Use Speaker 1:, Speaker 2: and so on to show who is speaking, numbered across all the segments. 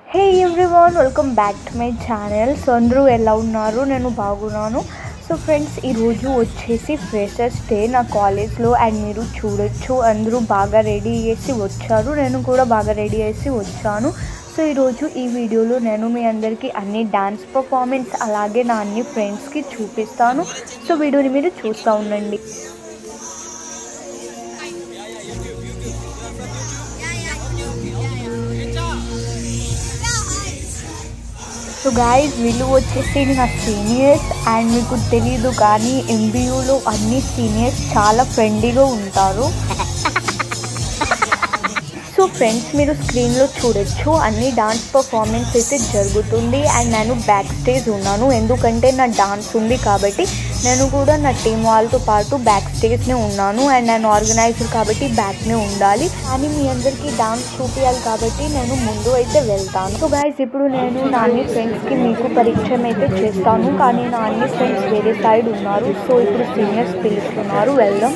Speaker 1: hey everyone welcome back to my channel so అందరూ ఎలా ఉన్నారు నేను బాగున్నాను సో ఫ్రెండ్స్ ఈరోజు వచ్చేసి ఫ్రెషర్స్ డే నా కాలేజ్లో అండ్ మీరు చూడొచ్చు అందరూ బాగా రెడీ చేసి వచ్చారు నేను కూడా బాగా రెడీ చేసి వచ్చాను సో ఈరోజు ఈ వీడియోలో నేను మీ అందరికీ అన్ని డాన్స్ పర్ఫార్మెన్స్ అలాగే నా అన్ని ఫ్రెండ్స్కి చూపిస్తాను సో వీడియోని మీరు చూస్తూ ఉండండి సో గాయస్ వీళ్ళు వచ్చేసి నా సీనియర్స్ అండ్ మీకు తెలీదు కానీ ఎంబీయూలో అన్ని సీనియర్స్ చాలా ఫ్రెండ్లీగా ఉంటారు సో ఫ్రెండ్స్ మీరు స్క్రీన్లో చూడొచ్చు అన్ని డాన్స్ పర్ఫార్మెన్స్ అయితే జరుగుతుంది అండ్ నేను బ్యాక్ స్టేజ్ ఉన్నాను ఎందుకంటే నా డాన్స్ ఉంది కాబట్టి నేను కూడా నా టీం వాళ్ళతో పాటు బ్యాక్ స్టేజ్నే ఉన్నాను అండ్ నేను ఆర్గనైజర్ కాబట్టి బ్యాక్నే ఉండాలి కానీ మీ అందరికీ డాన్స్ చూపించాలి కాబట్టి నేను ముందు అయితే వెళ్తాను సో గాయస్ ఇప్పుడు నేను నా అన్ని ఫ్రెండ్స్కి మీకు పరిచయం అయితే చేస్తాను కానీ నా అన్ని ఫ్రెండ్స్ వేరే సైడ్ ఉన్నారు సో ఇప్పుడు సీనియర్స్ పిలుస్తున్నారు వెళ్దాం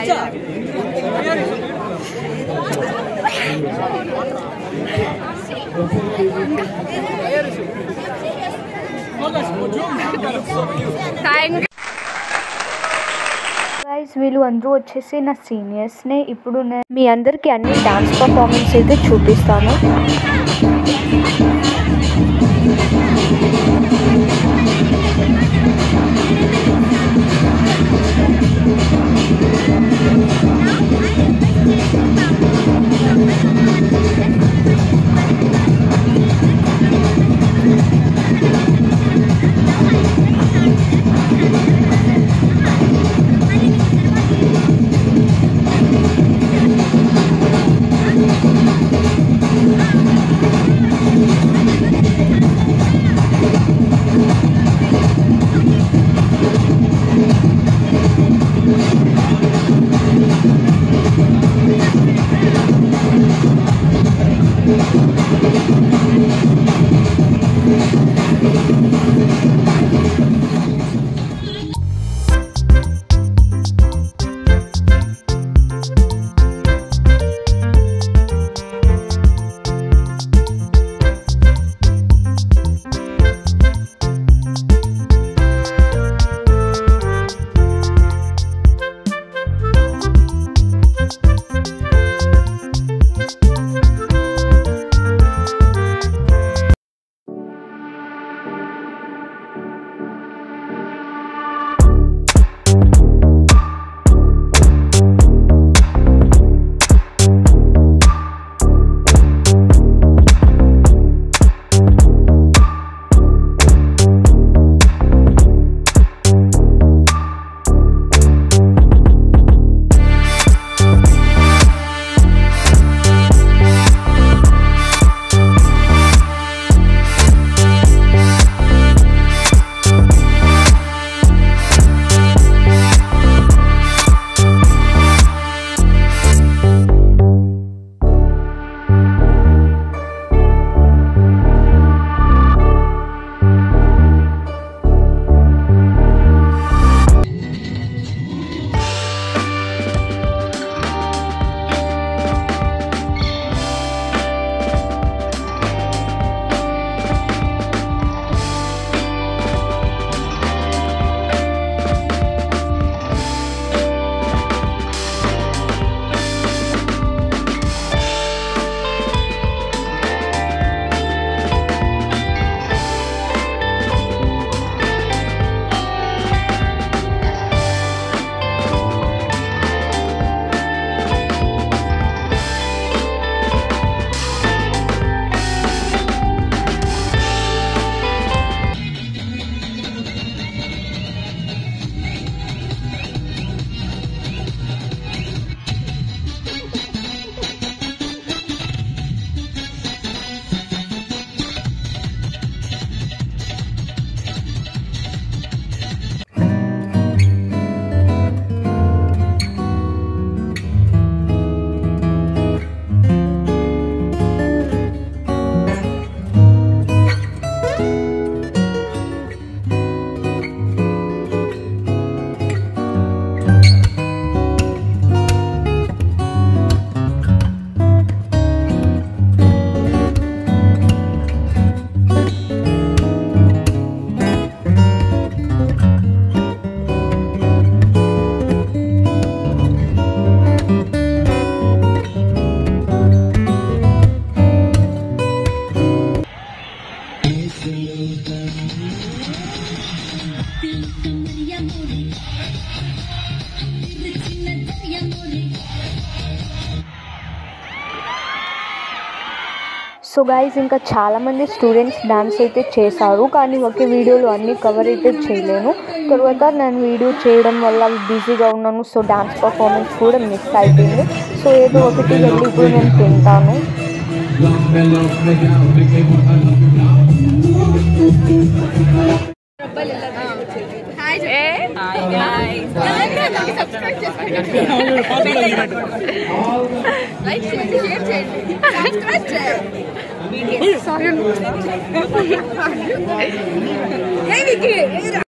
Speaker 1: గైస్ వీళ్ళు అందరూ వచ్చేసి నా సీనియర్స్నే ఇప్పుడు నేను మీ అందరికీ అన్ని డాన్స్ పర్ఫార్మెన్స్ అయితే చూపిస్తాను సో గైస్ ఇంకా చాలామంది స్టూడెంట్స్ డాన్స్ అయితే చేశారు కానీ ఒకే వీడియోలో అన్ని కవర్ అయితే చేయలేను తర్వాత నేను వీడియో చేయడం వల్ల బిజీగా ఉన్నాను సో డాన్స్ పర్ఫార్మెన్స్ కూడా మిస్ అయిపోయింది సో ఏదో ఒకటి వెళ్ళి ఇప్పుడు నేను తింటాను
Speaker 2: లైక్ చేయండి షేర్ చేయండి సబ్స్క్రైబ్ చేయండి ఏ వికీ